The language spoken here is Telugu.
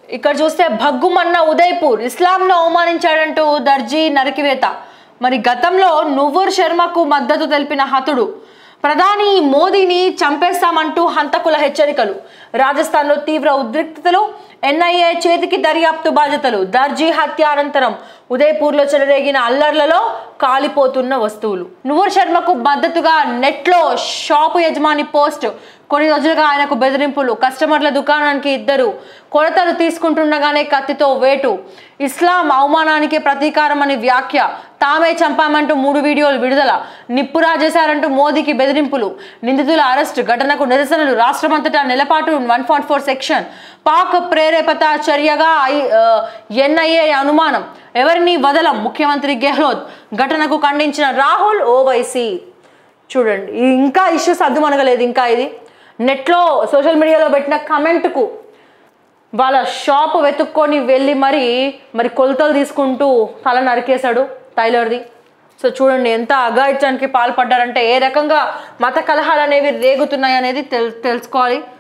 ఇక్కడ చూస్తే భగ్గుమన్న ఉదయ్పూర్ ఇస్లాంను అవమానించాడంటూ దర్జీ నరికివేత మరి గతంలో నువ్వూర్ శర్మకు మద్దతు తెలిపిన హతుడు ప్రధాని మోదీని చంపేస్తామంటూ హంతకుల హెచ్చరికలు రాజస్థాన్లో తీవ్ర ఉద్రిక్తతలు ఎన్ఐఏ చేతికి దర్యాప్తు బాధ్యతలు దర్జీ హత్య అనంతరం ఉదయపూర్లో చెలరేగిన అల్లర్లలో కాలిపోతున్న వస్తువులు నువ్వూర్ శర్మకు మద్దతుగా నెట్లో షాపు యజమాని పోస్ట్ కొన్ని రోజులుగా ఆయనకు బెదిరింపులు కస్టమర్ల దుకాణానికి ఇద్దరు కొలతలు తీసుకుంటుండగానే కత్తితో వేటు ఇస్లాం అవమానానికి ప్రతీకారం అని వ్యాఖ్య తామే చంపామంటూ మూడు వీడియోలు విడుదల నిప్పు రాజేశారంటూ మోదీకి బెదిరింపులు నిందితుల అరెస్ట్ ఘటనకు నిరసనలు రాష్ట్రమంతటా నెలపాటు one forty four section Pak ప్రేరేపత చర్యగా ఐ- ఆ, ఎన్ఐఏ అనుమానం ఎవరిని వదలం ముఖ్యమంత్రి గెహ్లోత్ ఘటనకు ఖండించిన రాహుల్ ఓవైసీ చూడండి ఈ ఇంకా ఇష్యూ సర్దుమనగలేదు ఇంకా ఇది నెట్లో సోషల్ మీడియాలో పెట్టిన కమెంట్కు వాళ్ళ షాప్ వెతుక్కొని వెళ్ళి మరి మరి కొలతలు తీసుకుంటూ తల నరికేశాడు టైలర్ది సో చూడండి ఎంత అఘాయిత్యానికి పాల్పడ్డారంటే ఏ రకంగా మత కలహాలు అనేవి రేగుతున్నాయి అనేది తెల్ తెలుసుకోవాలి